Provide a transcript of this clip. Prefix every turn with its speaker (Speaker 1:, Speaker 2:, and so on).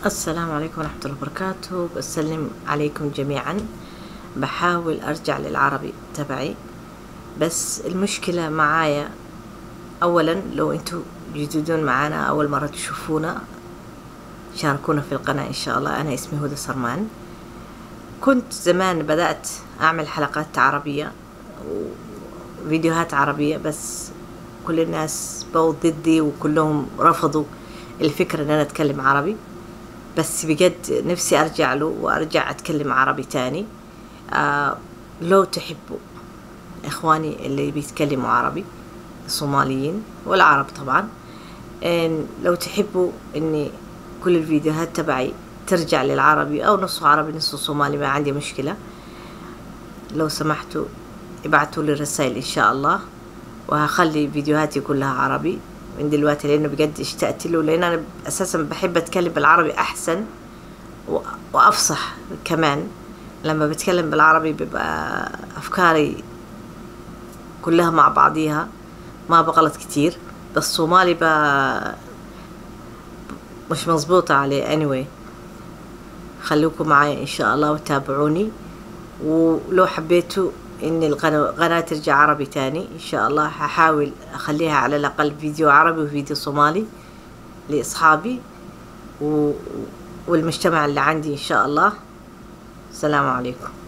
Speaker 1: السلام عليكم ورحمة الله وبركاته بسلم عليكم جميعا بحاول أرجع للعربي تبعي بس المشكلة معايا أولا لو أنتوا جديدون معانا أول مرة تشوفونا شاركونا في القناة إن شاء الله أنا اسمي هدى سرمان كنت زمان بدأت أعمل حلقات عربية وفيديوهات عربية بس كل الناس بقوا ضدي وكلهم رفضوا الفكرة إن أنا أتكلم عربي بس بجد نفسي أرجع له وأرجع أتكلم عربي تاني آه لو تحبوا إخواني اللي بيتكلموا عربي الصوماليين والعرب طبعا إن لو تحبوا إني كل الفيديوهات تبعي ترجع للعربي أو نصه عربي نصه صومالي ما عندي مشكلة لو سمحتوا ابعتوا لي رسائل إن شاء الله وهخلي فيديوهاتي كلها عربي من دلوقتي لأنه بجد اشتقت له لأن أنا أساسا بحب أتكلم بالعربي أحسن وأفصح كمان لما بتكلم بالعربي بيبقى أفكاري كلها مع بعضيها ما بغلط كتير بس صومالي ب... مش مظبوطة عليه anyway خلوكم معايا إن شاء الله وتابعوني ولو حبيتوا ان القناة ترجع عربي تاني ان شاء الله هحاول اخليها على الاقل فيديو عربي وفيديو صومالي لاصحابي و... والمجتمع اللي عندي ان شاء الله السلام عليكم